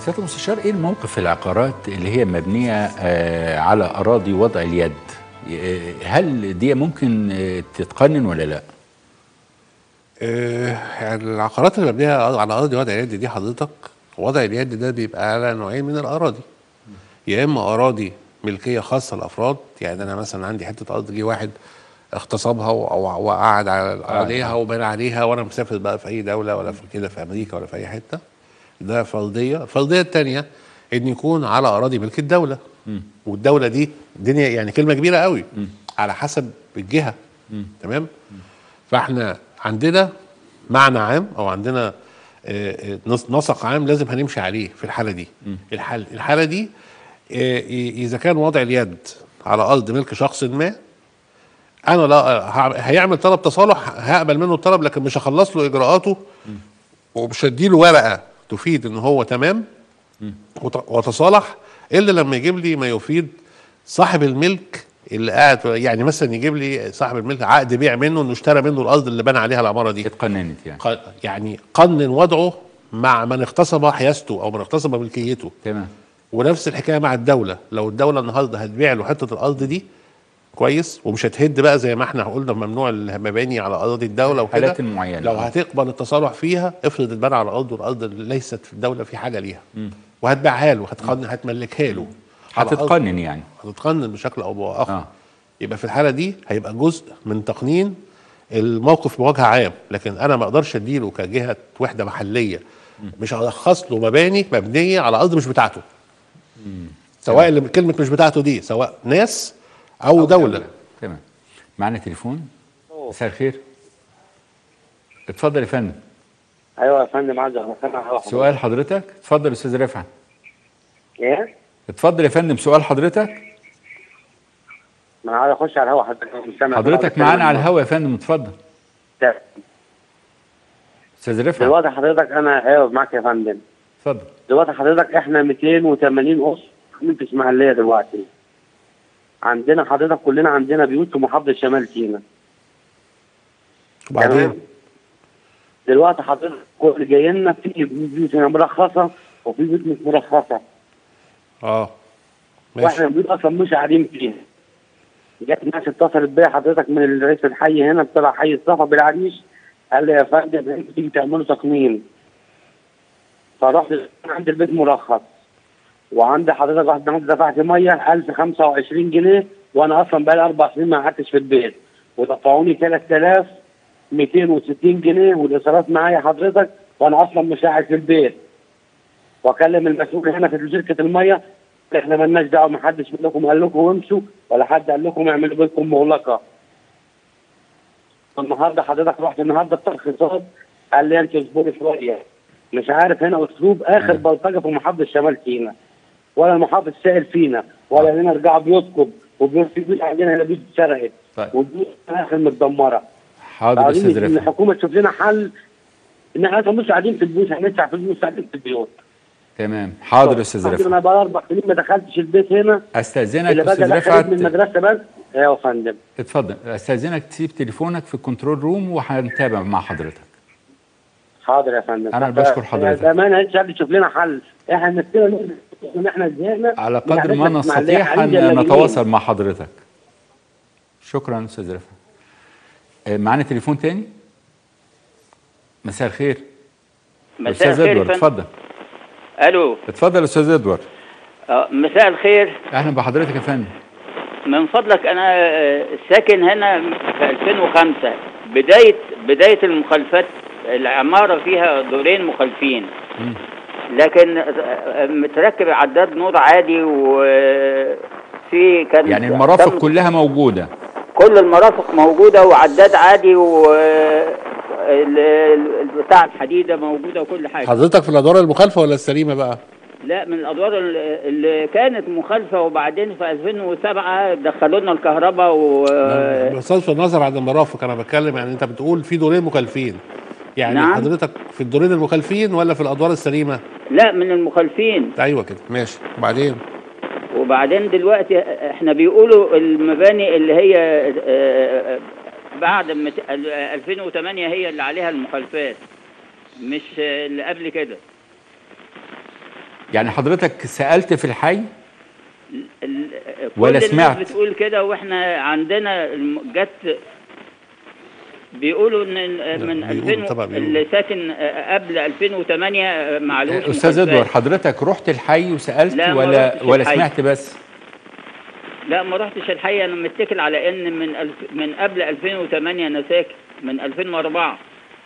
سياده المستشار ايه الموقف في العقارات اللي هي مبنيه آه، على اراضي وضع اليد آه، هل دي ممكن آه، تتقنن ولا لا آه، يعني العقارات اللي مبنيه على اراضي وضع اليد دي حضرتك وضع اليد ده بيبقى على نوعين من الاراضي يا اما اراضي ملكيه خاصه للافراد يعني انا مثلا عندي حته ارض جه واحد اغتصبها و- او وقعد على عليها وبنى عليها وانا مسافر بقى في اي دوله ولا في كده في امريكا ولا في اي حته ده فرضيه الفرضيه الثانيه ان يكون على اراضي ملك الدوله والدوله دي الدنيا يعني كلمه كبيره قوي على حسب الجهه تمام فاحنا عندنا معنى عام او عندنا آه، آه، نص- نسق عام لازم هنمشي عليه في الحاله دي الحل الحاله دي آه، إ- اذا كان وضع اليد على ارض ملك شخص ما انا لا هع- هيعمل طلب تصالح هقبل منه الطلب لكن مش هخلص له اجراءاته ومش هديله ورقه تفيد ان هو تمام وت- وتصالح الا لما يجيب لي ما يفيد صاحب الملك اللي قاعد يعني مثلا يجيب لي صاحب الملك عقد بيع منه انه اشترى منه الارض اللي بنى عليها العماره دي اتقننت يعني ق- يعني قنن وضعه مع من اغتصب حيازته او من اغتصب ملكيته تمام ونفس الحكايه مع الدوله لو الدوله النهارده هتبيع له حته الارض دي كويس ومش هتهد بقى زي ما احنا قلنا ممنوع المباني على اراضي الدوله وكده حالات معينة. لو هتقبل التصالح فيها افرض اتبنى على ارض والارض ليست في الدوله في حاجه ليها وهتبيعها له هتقنن هتملكها له على أرض- هتتقنن يعني هتتقنن بشكل او باخر اه يبقى في الحاله دي هيبقى جزء من تقنين الموقف بوجه عام لكن انا ما اقدرش اديله كجهه وحده محليه مش هرخص له مباني مبنيه على ارض مش بتاعته سواء اللي كلمه مش بتاعته دي سواء ناس او, أو دوله تمام معنا تليفون مساء الخير اتفضل يا فندم ايوه يا فندم عايز اسمع سؤال حضرتك اتفضل يا استاذ رفعت ايه؟ اتفضل يا فندم سؤال حضرتك ما انا عايز اخش على الهوا حضرتك مش سامع حضرتك معانا على الهوا يا فندم اتفضل استاذ رفعت دلوقتي حضرتك انا ايوه معاك يا فندم اتفضل دلوقتي حضرتك احنا 280 اسره في اسماعيليه دلوقتي عندنا حضرتك كلنا عندنا بيوت في محافظه شمال سيناء وبعدين تمام. دلوقتي حضرتك كل اللي جاي لنا في بيوت هنا مرخصه وفي بيوت مش مرخصه اه واحنا ماشي البيوت اصلا مش قاعدين فيها جت ناس اتصلت بيا حضرتك من الرئيس الحي هنا بتاع حي الصفا بالعريش قال لي يا فندم انتوا تيجي تعملوا تقنين فرحت عند البيت مرخص وعند حضرتك واحد النهارده دفعت ميه 1025 جنيه وانا اصلا بقالي اربع سنين ما قعدتش في البيت ودفعوني 3260 جنيه والايصالات معايا حضرتك وانا اصلا مش قاعد في البيت واكلم المسؤول هنا في شركه الميه احنا مالناش دعوه ما حدش منكم قال لكم امشوا ولا حد قال لكم اعملوا بيتكم مغلقه النهارده حضرتك رحت النهارده الترخيصات قال لي انت اصبري شويه مش عارف هنا اسلوب اخر بلطجه في محافظه شمال سيناء ولا المحافظ سائل فينا ولا هنا رجعوا بيوتكم وبيوت في بيوت عندنا هنا بيوت اتسرقت طيب. وبيوت اخر متدمره حاضر يا عايزين استاذ ان رفعت الحكومه تشوف لنا حل ان احنا مش قاعدين في البيوت هندفع فلوس مش قاعدين في البيوت تمام حاضر يا استاذ الحمد لله رفعت انا بقى اربع سنين ما دخلتش البيت هنا استاذنك اللي يا بقى استاذ دخلت رفعت من المدرسه بس ايوه يا فندم اتفضل استاذنك تسيب تليفونك في الكنترول روم وهنتابع مع حضرتك حاضر يا فندم أنا طب بشكر حضرتك. بامانه انت حد يشوف لنا حل احنا نفسنا نقدر ان احنا زهقنا على من قدر ما عادتنا الإسماعيلية، نستطيع عندي ان إلا نتواصل مع حضرتك شكرا استاذ رفعت آه، معانا تليفون تاني مساء الخير مساء استاذ الخير يا ادوارد فندم. اتفضل الو اتفضل يا استاذ ادوارد آه، مساء الخير اهلا بحضرتك يا فندم من فضلك انا آه، ساكن هنا في 2005 بدايه بدايه المخالفات العماره فيها دورين مخالفين مم. لكن آه، متركب عداد نور عادي وفي كان يعني المرافق تم- كلها موجوده كل المرافق موجوده وعداد عادي و ال- ال- بتاع الحديده موجوده وكل حاجه حضرتك في الادوار المخالفه ولا السليمه بقى لا من الادوار ال- اللي كانت مخالفه وبعدين في 2007 دخلوا لنا الكهرباء و بصرف النظر عن المرافق انا بتكلم يعني انت بتقول في دورين مخالفين يعني نعم. حضرتك في الدورين المخالفين ولا في الادوار السليمه لا من المخالفين ايوه كده ماشي وبعدين وبعدين دلوقتي احنا بيقولوا المباني اللي هي آه، بعد مت- ال- 2008 هي اللي عليها المخالفات مش اللي قبل كده يعني حضرتك سالت في الحي ال- ولا كل سمعت؟ الناس بتقول كده واحنا عندنا الم- جت بيقولوا ان ال- من بيقولوا 2000 طبعا بيقولوا. اللي ساكن قبل 2008 معلوش استاذ مخالفات. ادوار حضرتك رحت الحي وسالت لا، ما ولا رحتش ولا الحي. سمعت بس لا ما رحتش الحقيقه انا متكل على ان من الف من قبل 2008 انا ساكن من 2004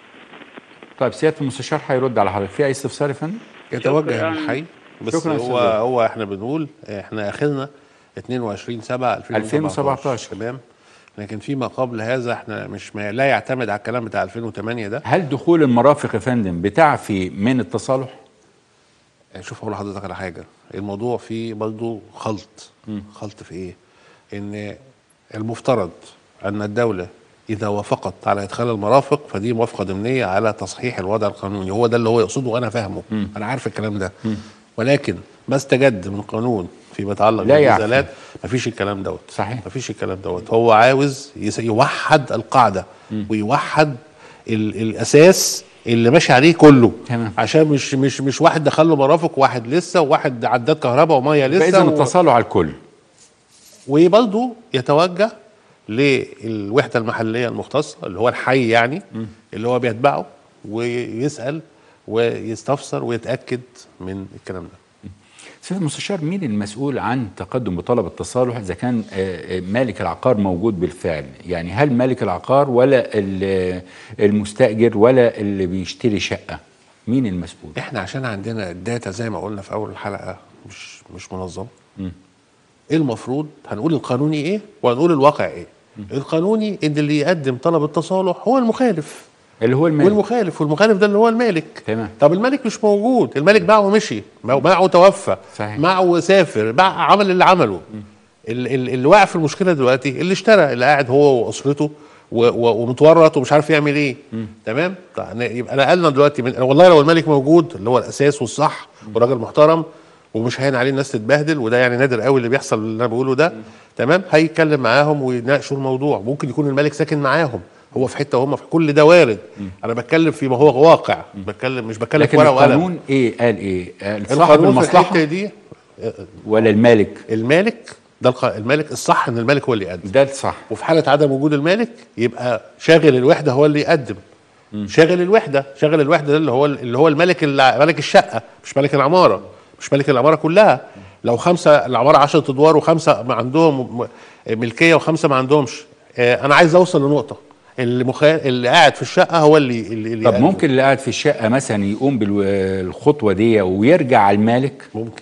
طيب سياده المستشار هيرد على حضرتك في اي استفسار يا فندم يتوجه شكراً. للحي بس شكراً يا هو أستاذ هو احنا بنقول احنا اخرنا 22 7 2017. تمام لكن فيما قبل هذا احنا مش ما لا يعتمد على الكلام بتاع 2008 ده هل دخول المرافق يا فندم بتعفي من التصالح شوف اقول لحضرتك على حاجه الموضوع فيه برضه خلط خلط في ايه ان المفترض ان الدوله اذا وافقت على ادخال المرافق فدي موافقه ضمنيه على تصحيح الوضع القانوني هو ده اللي هو يقصده وانا فاهمه انا عارف الكلام ده ولكن ما استجد من قانون فيما يتعلق لا يعفي. بالنزالات مفيش الكلام دوت صحيح. مفيش الكلام دوت هو عاوز يس- يوحد القاعده ويوحد ال الاساس اللي ماشي عليه كله تمام. عشان مش مش مش واحد دخل له مرافق واحد لسه وواحد عداد كهرباء وميه لسه فاذا و- التصالح على الكل وبرضه يتوجه للوحده المحليه المختصه اللي هو الحي يعني اللي هو بيتبعه ويسال ويستفسر ويتاكد من الكلام ده سيد المستشار مين المسؤول عن تقدم بطلب التصالح اذا كان آه، آه، مالك العقار موجود بالفعل يعني هل مالك العقار ولا ال- المستاجر ولا اللي بيشتري شقه مين المسؤول احنا عشان عندنا الداتا زي ما قلنا في اول الحلقه مش مش منظم ايه المفروض هنقول القانوني ايه وهنقول الواقع ايه القانوني ان اللي يقدم طلب التصالح هو المخالف اللي هو المالك والمخالف والمخالف ده اللي هو المالك تمام. طب الملك مش موجود الملك باعه ومشي باعه باعه توفى صحيح. باعه سافر باع عمل اللي عمله ال- ال- اللي واقع في المشكله دلوقتي اللي اشترى اللي قاعد هو واسرته و- و- ومتورط ومش عارف يعمل ايه تمام طيب يبقى نقلنا دلوقتي من والله لو الملك موجود اللي هو الاساس والصح وراجل محترم ومش هين عليه الناس تتبهدل وده يعني نادر قوي اللي بيحصل اللي انا بقوله ده تمام هيتكلم معاهم ويناقشوا الموضوع ممكن يكون الملك ساكن معاهم هو في حته وهم في كل ده وارد انا بتكلم في ما هو واقع بتكلم مش بتكلم في لكن ورقه وقلم القانون ايه قال ايه آه، صاحب القانون في الحته المصلحه دي ولا المالك المالك ده الق- المالك الصح ان المالك هو اللي يقدم ده الصح وفي حاله عدم وجود المالك يبقى شاغل الوحده هو اللي يقدم شاغل الوحده شاغل الوحده ده اللي هو اللي هو الملك اللي ملك الشقه مش ملك العماره مش ملك العماره كلها لو خمسه العماره 10 ادوار وخمسه ما عندهم م- ملكيه وخمسه ما عندهمش آه، انا عايز اوصل لنقطه اللي مخا... اللي قاعد في الشقه هو اللي اللي, اللي طب يقدم. ممكن اللي قاعد في الشقه مثلا يقوم بالخطوه دي ويرجع على المالك ممكن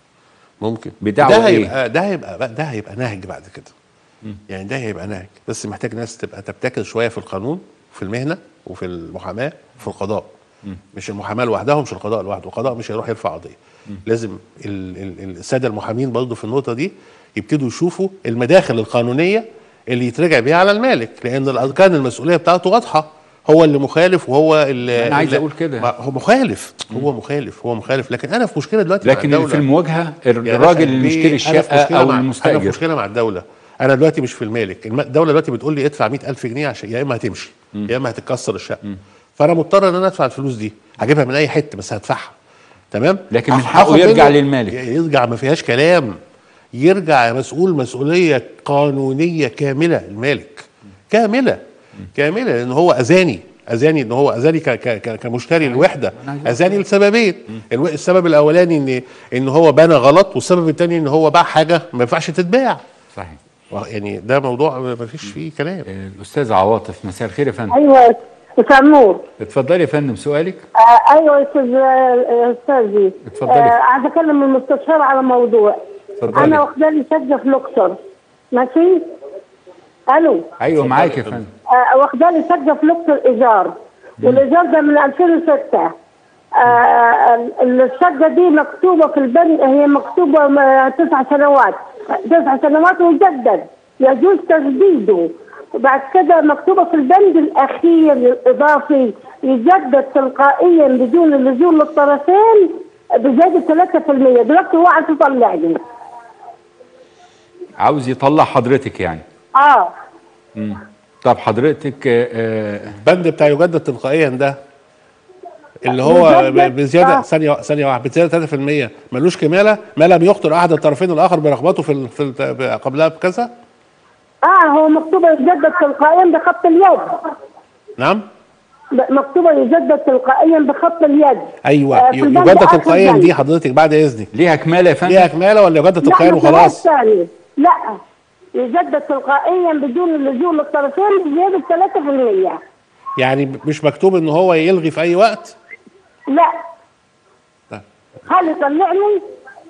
ممكن بدعوى ده إيه؟ هيبقى ده هيبقى ده هيبقى نهج بعد كده يعني ده هيبقى نهج بس محتاج ناس تبقى تبتكر شويه في القانون في المهنه وفي المحاماه وفي القضاء مش المحاماه لوحدها مش القضاء لوحده القضاء مش هيروح يرفع قضيه لازم ال- ال- الساده المحامين برضه في النقطه دي يبتدوا يشوفوا المداخل القانونيه اللي يترجع بيها على المالك لان الاركان المسؤوليه بتاعته واضحه هو اللي مخالف وهو اللي أنا عايز اللي- أقول كده. ما- هو مخالف هو مخالف هو مخالف لكن انا في مشكله دلوقتي مع لكن الدولة. في المواجهه يا الراجل باشا اللي ليه؟ مشتري أنا في الشقه مشكلة او مع- انا في المستاجر مشكله مع الدوله انا دلوقتي مش في المالك الم- الدوله دلوقتي بتقول لي ادفع 100000 جنيه عشان يا اما هتمشي يا اما هتتكسر الشقه فانا مضطر ان انا ادفع الفلوس دي هجيبها من اي حته بس هدفعها تمام لكن من هاخد حقه يرجع منه- للمالك. يرجع ما فيهاش كلام يرجع مسؤول مسؤوليه قانونيه كامله المالك كامله كامله لان هو اذاني اذاني ان هو اذاني ك- ك- ك- كمشتري الوحده أنا عايز أقول اذاني لسببين الو- السبب الاولاني ان ان هو بنى غلط والسبب الثاني ان هو باع حاجه ما ينفعش تتباع صحيح يعني ده موضوع ما فيش فيه كلام آه، الاستاذ عواطف مساء الخير يا فندم ايوه استاذ نور اتفضلي يا فندم سؤالك آه ايوه استاذ آه، استاذي اتفضلي. آه عايز اكلم المستشار على موضوع اتفضلي. انا واخده لي شقه في الاقصر ماشي الو ايوه معاك يا فندم آه واخده لي شقه في الاقصر ايجار والايجار ده من 2006 آه ال- الشقه دي مكتوبه في البند هي مكتوبه م- تسع سنوات تسع سنوات ويجدد يجوز تجديده وبعد كده مكتوبه في البند الاخير الاضافي يجدد تلقائيا بدون اللزوم للطرفين بزياده 3% دلوقتي هو عايز يطلعني عاوز يطلع حضرتك يعني اه مم. طب حضرتك آه، آه، البند بتاع يجدد تلقائيا ده اللي هو مجدد. بزياده آه. ثانيه ثانيه واحده بزياده 3% ملوش كماله ما لم يخطر احد الطرفين الاخر برغبته في ال- في ال- قبلها بكذا اه هو مكتوبه يجدد تلقائيا بخط اليد نعم ب- مكتوبه يجدد تلقائيا بخط اليد ايوه آه، في البند يجدد آخر تلقائيا بند. دي حضرتك بعد اذنك ليها كماله يا فندم ليها كماله ولا يجدد لا تلقائيا ما فيهاش وخلاص ثاني لا يجدد تلقائيا بدون اللجوء للطرفين بزياده 3% يعني مش مكتوب ان هو يلغي في اي وقت لا لا. هل يطلعني؟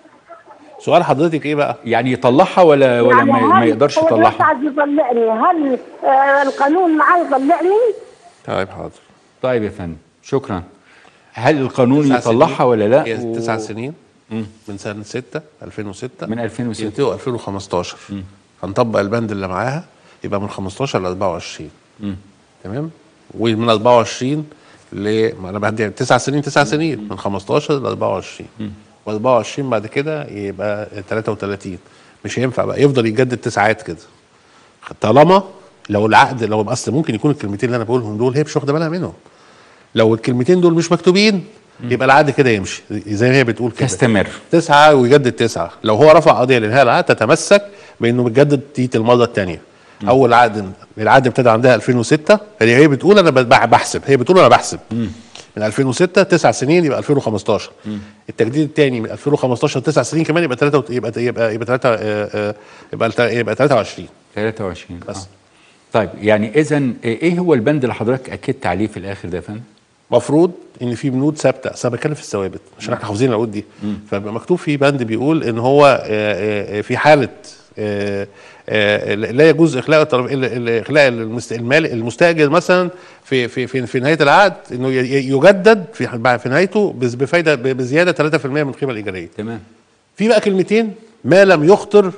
سؤال حضرتك ايه بقى يعني يطلعها ولا ولا يعني ما, ما هل يقدرش هو يطلعها يسعد يطلعني هل آه القانون معاه يطلعني؟ طيب حاضر طيب يا فندم شكرا هل القانون تسع يطلعها سنين. ولا لا هي و- تسع سنين من سنه 6 2006 من 2006 ينتهوا 2015 هنطبق البند اللي معاها يبقى من 15 ل 24 تمام ومن 24 ل ما انا بدي 9 سنين 9 سنين من 15 ل 24 و24 بعد كده يبقى 33 مش هينفع بقى يفضل يجدد تسعات كده طالما لو العقد لو اصل ممكن يكون الكلمتين اللي انا بقولهم دول هي مش واخده بالها منهم لو الكلمتين دول مش مكتوبين يبقى العقد كده يمشي زي ما هي بتقول كده تستمر تسعة ويجدد تسعة لو هو رفع قضية لإنهاء العقد تتمسك بإنه بتجدد تيت المرة الثانية أول عقد العقد ابتدى عندها 2006 هي هي بتقول أنا ب- بحسب هي بتقول أنا بحسب من 2006 تسع سنين يبقى 2015 التجديد الثاني من 2015 تسع سنين كمان يبقى 3 يبقى يبقى يبقى 3 يبقى الت- يبقى 23 23 بس. آه. طيب يعني اذا ايه هو البند اللي حضرتك اكدت عليه في الاخر ده يا فندم؟ مفروض ان في بنود ثابته اصل انا بتكلم في الثوابت عشان احنا حافظين العقود دي فبقى مكتوب في بند بيقول ان هو آه، آه، في حاله آه، آه، لا يجوز اخلاء الطرف ال- ال- اخلاء المست- المال المستاجر مثلا في في في, في نهايه العقد انه ي- ي- يجدد في في نهايته بز- بفايده ب- بزياده 3% من القيمه الايجاريه تمام في بقى كلمتين ما لم يخطر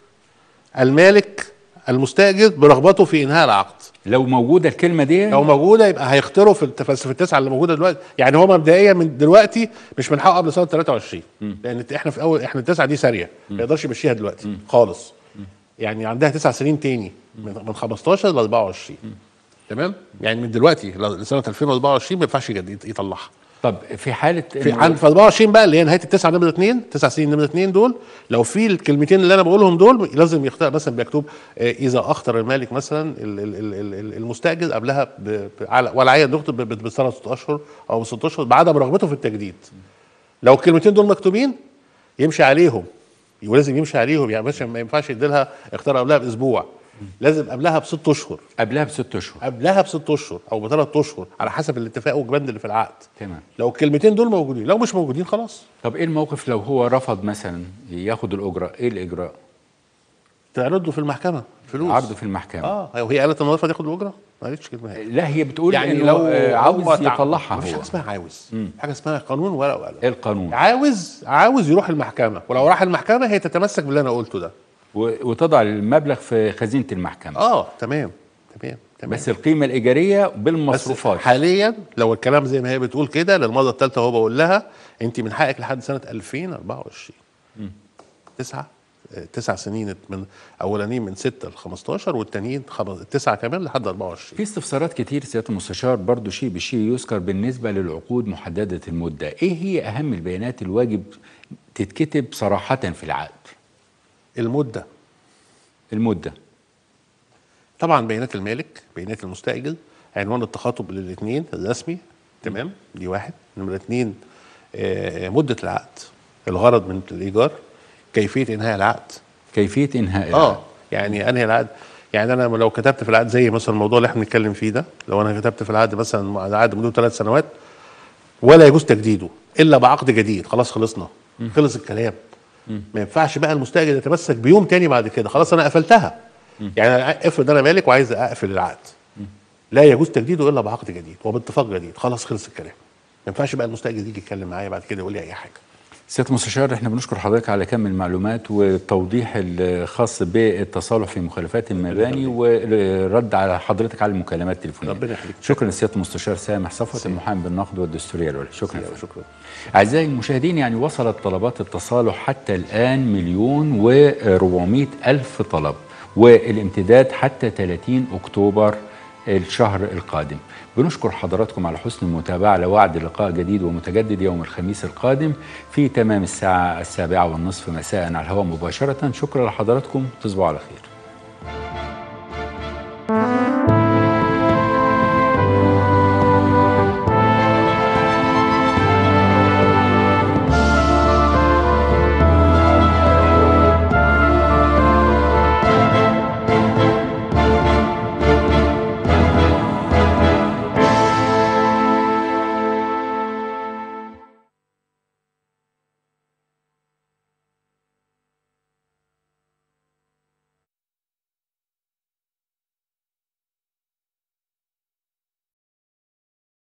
المالك المستاجر برغبته في انهاء العقد لو موجوده الكلمه دي لو موجوده يبقى هيختاروا في التف- في التسعه اللي موجوده دلوقتي يعني هو مبدئيا من دلوقتي مش من حقه قبل سنه 23 لان احنا في اول احنا التسعه دي ساريه ما يقدرش يمشيها دلوقتي خالص يعني عندها تسع سنين تاني من من 15 ل 24 تمام يعني من دلوقتي ل- لسنه 2024 ما ينفعش يجد- يطلعها طب في حاله في إنه- عند في 24 بقى اللي هي نهايه التسعه نمره اثنين تسع سنين نمره اثنين دول لو في الكلمتين اللي انا بقولهم دول لازم يختار مثلا مكتوب آه، اذا اخطر المالك مثلا ال- ال- ال- ال- ال- المستاجر قبلها ب- ب- على والعيا تخطب ب- ب- بثلاث اشهر او بست اشهر بعدم رغبته في التجديد لو الكلمتين دول مكتوبين يمشي عليهم ولازم يمشي عليهم يعني مش ما ينفعش يديلها اختار قبلها باسبوع لازم قبلها بست اشهر قبلها بست اشهر قبلها بست اشهر او بثلاث اشهر على حسب الاتفاق والبند اللي في العقد تمام لو الكلمتين دول موجودين لو مش موجودين خلاص طب ايه الموقف لو هو رفض مثلا ياخد الاجره ايه الاجراء تعرضه في المحكمه فلوس عرضه في المحكمه اه وهي قالت ان رفض ياخد الاجره ما قالتش كلمه هي. لا هي بتقول يعني إنه، لو آه، هو عاوز تع- يطلعها مفيش هو حاجه اسمها عاوز حاجه اسمها قانون ورقه وقلم ايه القانون عاوز عاوز يروح المحكمه ولو راح المحكمه هي تتمسك باللي انا قلته ده و- وتضع المبلغ في خزينه المحكمه اه تمام تمام تمام بس القيمه الايجاريه بس بالمصروفات حاليا لو الكلام زي ما هي بتقول كده للمره الثالثه هو بقول لها انت من حقك لحد سنه 2024 تسعه آه، تسع سنين من اولانيين من 6 ل 15 والتانيين خمس- تسعه كمان لحد 24 في استفسارات كتير سياده المستشار برضو شيء بشيء يذكر بالنسبه للعقود محدده المده ايه هي اهم البيانات الواجب تتكتب صراحه في العقد المده المده طبعا بيانات المالك بيانات المستاجر عنوان التخاطب للاثنين الرسمي تمام دي واحد نمرة اثنين آه، مدة العقد الغرض من الإيجار كيفية إنهاء العقد كيفيه انهاء العقد اه يعني أنهي العقد يعني أنا لو كتبت في العقد زي مثلا الموضوع اللي احنا بنتكلم فيه ده لو أنا كتبت في العقد مثلا العقد مدته ثلاث سنوات ولا يجوز تجديده إلا بعقد جديد خلاص خلصنا خلص الكلام ما ينفعش بقى المستاجر يتمسك بيوم تاني بعد كده خلاص أنا قفلتها يعني افرض أنا مالك وعايز أقفل العقد لا يجوز تجديده الا بعقد جديد وباتفاق جديد خلاص خلص الكلام ما ينفعش بقى المستاجر يجي يتكلم معايا بعد كده يقول لي اي حاجه سياده المستشار احنا بنشكر حضرتك على كم المعلومات والتوضيح الخاص بالتصالح في مخالفات المباني والرد على حضرتك على المكالمات التليفونيه ربنا يخليك. شكرا لسياده المستشار سامح صفوت المحامي بالنقد والدستوريه العليا شكرا شكرا فندم. شكرا أعزائي المشاهدين يعني وصلت طلبات التصالح حتى الآن مليون و400 ألف طلب والامتداد حتى 30 أكتوبر الشهر القادم بنشكر حضراتكم على حسن المتابعة لوعد لقاء جديد ومتجدد يوم الخميس القادم في تمام الساعة السابعة والنصف مساء على الهواء مباشرة شكرا لحضراتكم تصبحوا على خير